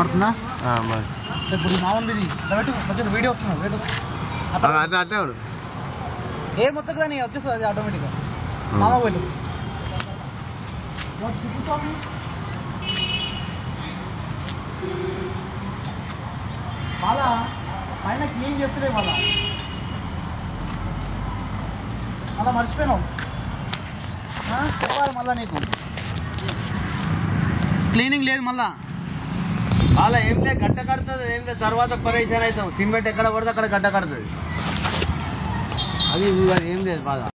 వినపడుతుందా ఆ, మరి. ఇప్పుడు ఈ మామూలు ఇది ఇలా పెట్టు కొంచెం వీడియో వస్తున్నా పెట్టు ఆ, అట్లా అట్లే వాడు ఏ మొత్తం కానీ వచ్చేస్తుంది అది ఆటోమేటిక్గా మామ పోయి మళ్ళా పైన క్లీన్ చేస్తులే మళ్ళా మళ్ళా మర్చిపోయినావు ఆ, చెప్పాలి మళ్ళా నీకు క్లీనింగ్ లేదు మళ్ళా అలా ఏం లేదు గడ్డ కడుతుంది ఏం లేదు తర్వాత పరేషాన్ అవుతాం సిమెంట్ ఎక్కడ పడితే అక్కడ గడ్డ కడుతుంది అది ఇది కాదు, ఏం లేదు బాధ